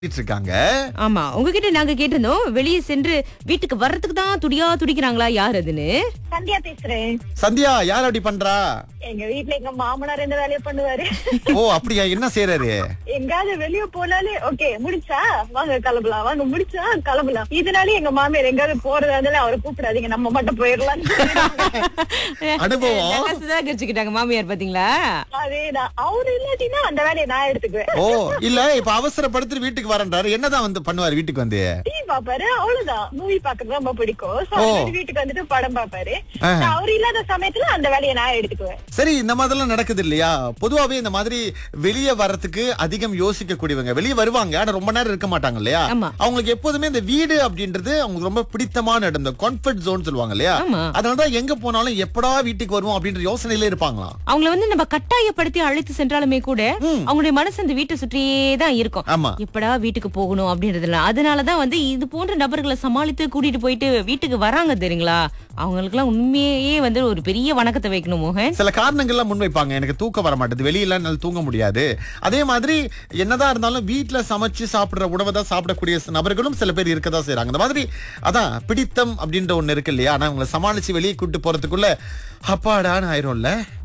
இருக்காங்க ஆமா உங்ககிட்ட நாங்க கேட்டிருந்தோம் வெளியே சென்று வீட்டுக்கு வர்றதுக்கு தான் துடியா துடிக்கிறாங்களா யார் அதுன்னு சந்தியா பேசுறேன் சந்தியா யார் அப்படி பண்றா எங்க வீட்ல எங்க மாமனார் இந்த வேலையை பண்ணுவாரு ஓ அப்படியா என்ன செய்யறாரு எங்காவது வெளிய போனாலே ஓகே முடிச்சா வாங்க கிளம்பலாம் வாங்க முடிச்சா கிளம்பலாம் இதனாலே எங்க மாமியார் எங்காவது போறதா இருந்தாலும் அவரை கூப்பிடாதீங்க நம்ம மட்டும் போயிடலாம் அனுபவம் நல்லா சுதாகரிச்சுக்கிட்டாங்க மாமியார் பாத்தீங்களா அதேதான் அவரு இல்லாட்டினா அந்த வேலையை நான் எடுத்துக்குவேன் ஓ இல்ல இப்ப அவசரப்படுத்தி வீட்டுக்கு வரேன்றாரு என்னதான் வந்து பண்ணுவாரு வீட்டுக்கு வந்து டிவி பாப்பாரு அவ்வளவுதான் மூவி பாக்குறது ரொம்ப பிடிக்கும் So, ஓ. அவரு வீட்டுக்கு வந்துட்டு படம் பாப்பாரு ஆ. நான் அவரு இல்லாத சமயத்துல அந்த வேலையை நான் எடுத்துக்குவேன் சரி இந்த மாதிரிலாம் நடக்குது இல்லையா பொதுவாவே இந்த மாதிரி வெளியே வர்றதுக்கு அதிகம் யோசிக்க கூடியவங்க வெளியே வருவாங்க ஆனா ரொம்ப நேரம் இருக்க மாட்டாங்க இல்லையா ஆமா. அவங்களுக்கு எப்போதுமே இந்த வீடு அப்படின்றது அவங்களுக்கு ரொம்ப பிடித்தமான இடம் இந்த கம்ஃபர்ட் ஜோன் சொல்லுவாங்க இல்லையா ஆமா. அதனாலதான் எங்க போனாலும் எப்படா வீட்டுக்கு வருவோம் அப்படின்ற யோசனையில இருப்பாங்களாம் அவங்கள வந்து நம்ம கட்டாயப்படுத்தி அழைத்து சென்றாலுமே கூட அவங்களுடைய மனசு அந்த வீட்டை சுற்றியே தான் இருக்கும் ஆமா எப்படா வீட்டுக்கு போகணும் அப்படின்றதுல அதனாலதான் வந்து இது போன்ற நபர்களை சமாளித்து கூட்டிட்டு போயிட்டு வீட்டுக்கு வராங்க தெரியுங்களா அவங்களுக்கு எல்லாம் உண்மையே வந்து ஒரு பெரிய வணக்கத்தை வைக்கணும் மோகன் சில காரணங்கள்லாம் முன்வைப்பாங்க எனக்கு தூக்கம் வர மாட்டேது வெளியில என்னால தூங்க முடியாது அதே மாதிரி என்னதான் இருந்தாலும் வீட்ல சமைச்சு சாப்பிடுற உணவை தான் சாப்பிடக்கூடிய நபர்களும் சில பேர் இருக்கதான் செய்றாங்க அந்த மாதிரி அதான் பிடித்தம் அப்படின்ற ஒண்ணு இருக்கு இல்லையா ஆனா அவங்களை சமாளிச்சு வெளியே கூட்டு போறதுக்குள்ள அப்பாடான்னு ஆயிரும்ல